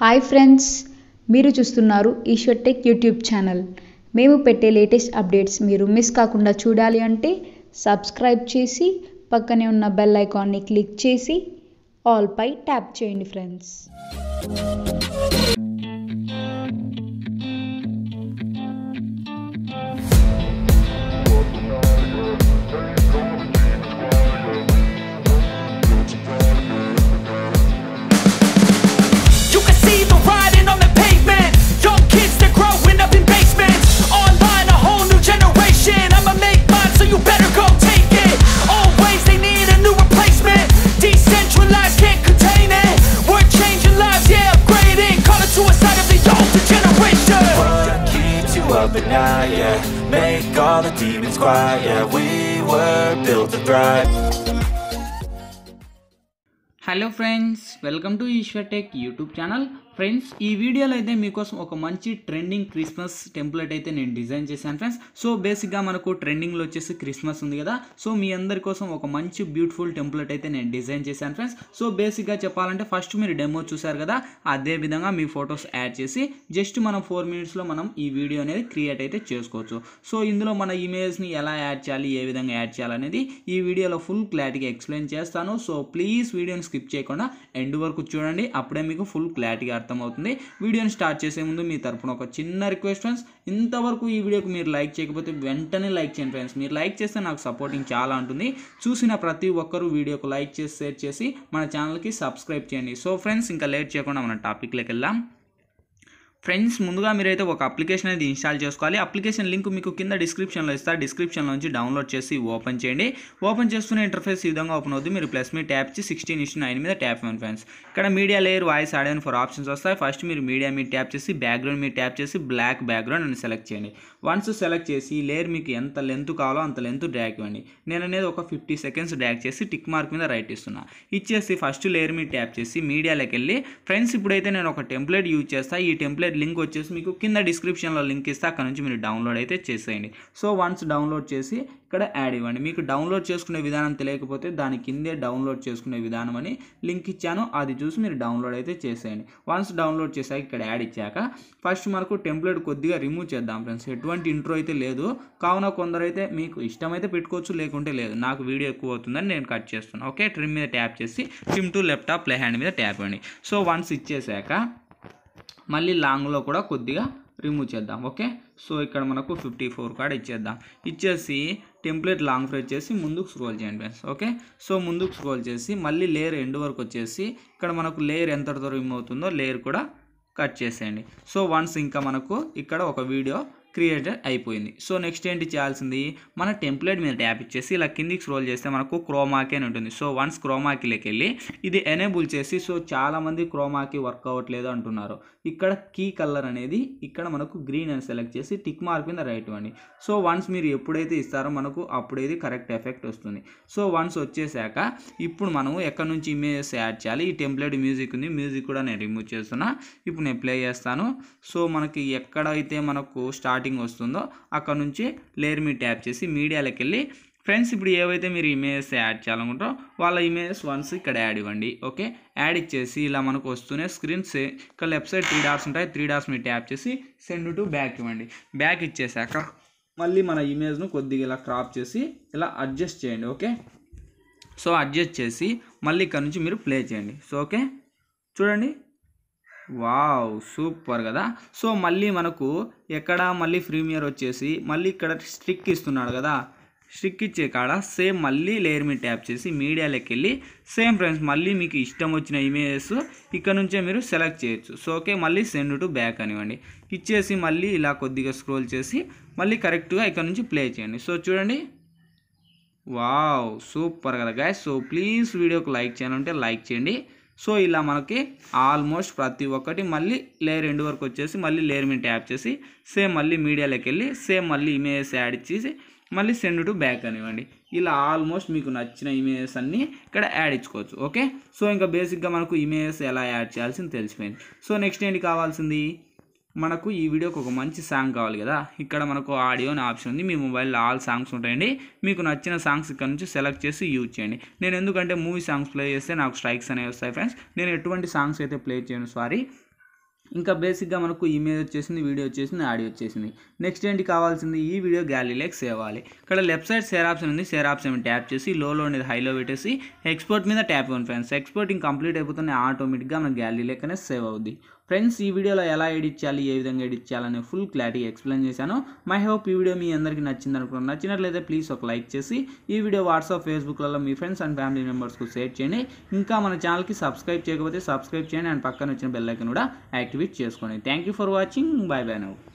Hi friends మీరు చూస్తున్నారు Eshwar tech YouTube channel మేము పెట్టే లేటెస్ట్ అప్డేట్స్ మీరు మిస్ కాకుండా చూడాలి అంటే సబ్స్క్రైబ్ చేసి పక్కనే ఉన్న బెల్ ఐకాన్ని క్లిక్ చేసి ఆల్ పై ట్యాప్ చేయండి friends You can see the writing on the pavement. Young kids, they're growing up in basements. Online, a whole new generation. I'ma make mine, so you better go take it. Always, they need a new replacement. Decentralized, can't contain it. We're changing lives, yeah, upgrading. Call it suicide of the older generation. What keeps you up at night, yeah Make all the demons quiet, yeah We were built to thrive hello friends welcome to Eshwar tech YouTube channel friends ఈ వీడియోలో అయితే మీకోసం ఒక మంచి trending Christmas template అయితే నేను design చేశాను friends so బేసిక్గా మనకు ట్రెండింగ్లో వచ్చేసి క్రిస్మస్ ఉంది కదా సో మీ అందరి కోసం ఒక మంచి బ్యూటిఫుల్ టెంప్లెట్ అయితే నేను డిజైన్ చేశాను ఫ్రెండ్స్ సో బేసిక్గా చెప్పాలంటే ఫస్ట్ మీరు డెమో చూసారు కదా అదే విధంగా మీ ఫొటోస్ యాడ్ చేసి జస్ట్ మనం ఫోర్ మినిట్స్లో మనం ఈ వీడియో అనేది క్రియేట్ అయితే చేసుకోవచ్చు సో ఇందులో మన ఇమేజ్ని ఎలా యాడ్ చేయాలి ఏ విధంగా యాడ్ చేయాలనేది ఈ వీడియోలో ఫుల్ క్లారిటీగా ఎక్స్ప్లెయిన్ చేస్తాను సో ప్లీజ్ వీడియోని స్కిప్ చేయకుండా ఎండ్ వరకు చూడండి అప్పుడే మీకు ఫుల్ క్లారిటీగా అర్థమవుతుంది వీడియోని స్టార్ట్ చేసే ముందు మీ తరపున ఒక చిన్న రిక్వెస్ట్ ఫ్రెండ్స్ ఇంతవరకు ఈ వీడియోకి మీరు లైక్ చేయకపోతే వెంటనే లైక్ చేయండి ఫ్రెండ్స్ మీరు లైక్ చేస్తే నాకు సపోర్టింగ్ చాలా ఉంటుంది చూసిన ప్రతి ఒక్కరూ వీడియోకు లైక్ చేసి షేర్ చేసి మన ఛానల్కి సబ్స్క్రైబ్ చేయండి సో ఫ్రెండ్స్ ఇంకా లేట్ చేయకుండా మన టాపిక్లోకి వెళ్దాం ఫ్రెండ్స్ ముందుగా మీరైతే ఒక అప్లికేషన్ అనేది ఇన్స్టాల్ చేసుకోవాలి అప్లికేషన్ లింక్ మీకు కింద డిస్క్రిప్షన్లో ఇస్తా డిస్క్రిప్షన్లో నుంచి డౌన్లోడ్ చేసి ఓపెన్ చేయండి ఓపెన్ చేస్తున్న ఇంటర్ఫేస్ ఈ విధంగా ఓపెన్ అవుతుంది మీరు ప్లస్ మీ ట్యాప్ ఇచ్చి సిక్స్టీన్ ఇష్యూ నైన్ మీద ట్యాప్ ఇవ్వండి ఫ్రెండ్స్ ఇక్కడ మీడియా లేయర్ వాయిస్ ఆడ్ అని ఫోర్ ఆప్షన్స్ వస్తాయి ఫస్ట్ మీరు మీడియా మీ ట్యాప్ చేసి బ్యాక్గ్రౌండ్ మీరు ట్యాప్ చేసి బ్లాక్ బ్యాక్గ్రౌండ్ అని సెలెక్ట్ చేయండి వన్స్ సెలెక్ట్ చేసి ఈ లేయర్ మీకు ఎంత లెంత్ కావాలో అంత లెంత్ డ్రాగ్ ఇవ్వండి నేను అనేది ఒక ఫిఫ్టీ సెకండ్స్ డ్రాగ్ చేసి టిక్ మార్క్ మీద రైట్ ఇస్తున్నా ఇచ్చేసి ఫస్ట్ లేయర్ మీద ట్యాప్ చేసి మీడియాలోకి వెళ్ళి ఫ్రెండ్స్ ఇప్పుడైతే నేను ఒక టెంప్లెట్ యూజ్ చేస్తా ఈ టెంప్లెట్ లింక్ వచ్చేసి మీకు కింద డిస్క్రిప్షన్లో లింక్ ఇస్తే అక్కడ నుంచి మీరు డౌన్లోడ్ అయితే చేసేయండి సో వన్స్ డౌన్లోడ్ చేసి ఇక్కడ యాడ్ ఇవ్వండి మీకు డౌన్లోడ్ చేసుకునే విధానం తెలియకపోతే దాని కిందే డౌన్లోడ్ చేసుకునే విధానం అని లింక్ ఇచ్చాను అది చూసి మీరు డౌన్లోడ్ అయితే చేసేయండి వన్స్ డౌన్లోడ్ చేశాక ఇక్కడ యాడ్ ఇచ్చాక ఫస్ట్ మనకు టెంప్లెట్ కొద్దిగా రిమూవ్ చేద్దాం ఫ్రెండ్స్ ఎటువంటి ఇంట్రో అయితే లేదు కావున కొందరైతే మీకు ఇష్టమైతే పెట్టుకోవచ్చు లేకుంటే లేదు నాకు వీడియో ఎక్కువ అవుతుందని నేను కట్ చేస్తున్నాను ఓకే ట్రిమ్ మీద ట్యాప్ చేసి trim to laptop play hand మీద ట్యాప్ ఇవ్వండి సో వన్స్ ఇచ్చేసాక మళ్ళీ లాంగ్లో కూడా కొద్దిగా రిమూవ్ చేద్దాం ఓకే సో ఇక్కడ మనకు ఫిఫ్టీ ఫోర్ కార్డ్ ఇచ్చేద్దాం ఇచ్చేసి టెంప్లెట్ లాంగ్ ఫ్రెజ్ చేసి ముందుకు స్క్రోల్ చేయండి ఫ్రెండ్స్ ఓకే సో ముందుకు స్క్రోల్ చేసి మళ్ళీ లేయర్ ఎండ్ వరకు వచ్చేసి ఇక్కడ మనకు లేయర్ ఎంతటితో రిమూవ్ అవుతుందో లేయర్ కూడా కట్ చేసేయండి సో వన్స్ ఇంకా మనకు ఇక్కడ ఒక వీడియో క్రియేటెడ్ అయిపోయింది సో నెక్స్ట్ ఏంటి చేయాల్సింది మన టెంప్లెట్ మీద ట్యాప్ ఇచ్చేసి ఇలా కిందికి స్క్రోల్ చేస్తే మనకు క్రోమాకి అని ఉంటుంది సో వన్స్ క్రోమాకిలోకి వెళ్ళి ఇది ఎనేబుల్ చేసి సో చాలామంది క్రోమాకి వర్క్ అవ్వట్లేదు అంటున్నారు ఇక్కడ కీ కలర్ అనేది ఇక్కడ మనకు గ్రీన్ అని సెలెక్ట్ చేసి టిక్ మార్క్ మీద రైట్ ఇవ్వండి సో వన్స్ మీరు ఎప్పుడైతే ఇస్తారో మనకు అప్పుడు ఇది కరెక్ట్ ఎఫెక్ట్ వస్తుంది సో వన్స్ వచ్చేసాక ఇప్పుడు మనము ఎక్కడ నుంచి ఇమేజెస్ యాడ్ చేయాలి ఈ టెంప్లెట్ మ్యూజిక్ ఉంది మ్యూజిక్ కూడా నేను రిమూవ్ చేస్తున్నా ఇప్పుడు నేను ప్లే చేస్తాను సో మనకి ఎక్కడైతే మనకు స్టార్టింగ్ వస్తుందో అక్కడ నుంచి లేయర్ మీ ట్యాప్ చేసి మీడియాలోకి వెళ్ళి ఫ్రెండ్స్ ఇప్పుడు ఏవైతే మీరు ఇమేజెస్ యాడ్ చేయాలనుకుంటారో వాళ్ళ ఇమేజెస్ వన్స్ ఇక్కడ యాడ్ ఇవ్వండి ఓకే యాడ్ ఇచ్చేసి ఇలా మనకు వస్తూనే స్క్రీన్ సే ఇక్కడ లెఫ్ట్ సైడ్ త్రీ డాట్స్ ఉంటాయి త్రీ డాట్స్ మీరు ట్యాప్ చేసి సెండ్ టు బ్యాక్ ఇవ్వండి బ్యాక్ ఇచ్చేసాక మళ్ళీ మన ఇమేజ్ను కొద్దిగా ఇలా క్రాప్ చేసి ఇలా అడ్జస్ట్ చేయండి ఓకే సో అడ్జస్ట్ చేసి మళ్ళీ ఇక్కడ నుంచి మీరు ప్లే చేయండి సో ఓకే చూడండి వావ్ సూపర్ కదా సో మళ్ళీ మనకు ఎక్కడ మళ్ళీ ప్రీమియర్ వచ్చేసి మళ్ళీ ఇక్కడ స్టిక్ ఇస్తున్నాడు కదా స్టిక్ ఇచ్చే కాడ సేమ్ మళ్ళీ లేయర్ మీద ట్యాప్ చేసి మీడియాలోకి వెళ్ళి సేమ్ ఫ్రెండ్స్ మళ్ళీ మీకు ఇష్టం వచ్చిన ఇమేజెస్ ఇక్కడ నుంచే మీరు సెలెక్ట్ చేయొచ్చు సో ఓకే మళ్ళీ సెండ్ టు బ్యాక్ అనివ్వండి ఇచ్చేసి మళ్ళీ ఇలా కొద్దిగా స్క్రోల్ చేసి మళ్ళీ కరెక్ట్గా ఇక్కడ నుంచి ప్లే చేయండి సో చూడండి వావ్ సూపర్ కదా గాయస్ సో ప్లీజ్ వీడియోకి లైక్ చేయాలంటే లైక్ చేయండి సో ఇలా మనకి ఆల్మోస్ట్ ప్రతి ఒక్కటి మళ్ళీ లేయర్ ఎండ్ వరకు వచ్చేసి మళ్ళీ లేయర్ మీద ట్యాప్ చేసి సేమ్ మళ్ళీ మీడియాలోకి వెళ్ళి సేమ్ మళ్ళీ ఇమేజెస్ యాడ్ చేసి మళ్ళీ సెండ్ టు బ్యాక్ అనివ్వండి ఇలా ఆల్మోస్ట్ మీకు నచ్చిన ఇమేజెస్ అన్నీ ఇక్కడ యాడ్ ఇచ్చుకోవచ్చు ఓకే సో ఇంకా బేసిక్గా మనకు ఇమేజెస్ ఎలా యాడ్ చేయాల్సింది తెలిసిపోయింది సో నెక్స్ట్ ఏంటి కావాల్సింది మనకు ఈ వీడియోకి ఒక మంచి సాంగ్ కావాలి కదా ఇక్కడ మనకు ఆడియో అనే ఆప్షన్ ఉంది మీ మొబైల్లో ఆల్ సాంగ్స్ ఉంటాయండి మీకు నచ్చిన సాంగ్స్ ఇక్కడ నుంచి సెలెక్ట్ చేసి యూజ్ చేయండి నేను ఎందుకంటే మూవీ సాంగ్స్ ప్లే చేస్తే నాకు స్ట్రైక్స్ అనేవి వస్తాయి ఫ్రెండ్స్ నేను ఎటువంటి సాంగ్స్ అయితే ప్లే చేయను సారీ ఇంకా బేసిక్గా మనకు ఇమేజ్ వచ్చేసింది వీడియో వచ్చేసింది ఆడియో వచ్చేసింది నెక్స్ట్ ఏంటి కావాల్సింది ఈ వీడియో గ్యాలరీలోకి సేవ్ అవ్వాలి ఇక్కడ లెఫ్ట్ సైడ్ షేర్ ఆప్షన్ ఉంది షేర్ ఆప్షన్ ట్యాప్ చేసి లోలో అనేది హైలో పెట్టేసి ఎక్స్పోర్ట్ మీద ట్యాప్ ఇవ్వండి ఫ్రెండ్స్ ఎక్స్పోర్టింగ్ కంప్లీట్ అయిపోతుంది ఆటోమేటిక్గా మన గ్యాలరీలోకనే సేవ్ అవుద్ది ఫ్రెండ్స్ ఈ వీడియోలో ఎలా ఎడిట్ చేయాలి ఏ విధంగా ఎడిట్ చేయాలనే ఫుల్ క్లారిటీ ఎక్స్ప్లెయిన్ చేశాను మై హోప్ ఈ వీడియో మీ అందరికీ నచ్చింది అనుకున్నాను నచ్చినట్లయితే ప్లీజ్ ఒక లైక్ చేసి ఈ వీడియో వాట్సాప్ ఫేస్బుక్లలో మీ ఫ్రెండ్స్ అండ్ ఫ్యామిలీ మెంబర్స్కు షేర్ చేయండి ఇంకా మన ఛానల్కి సబ్స్క్రైబ్ చేయకపోతే సబ్స్క్రైబ్ చేయండి అండ్ పక్కన వచ్చిన బెల్ ఐకన్ కూడా యాక్టివేట్ చేసుకోండి thank you for watching bye bye నవ్వు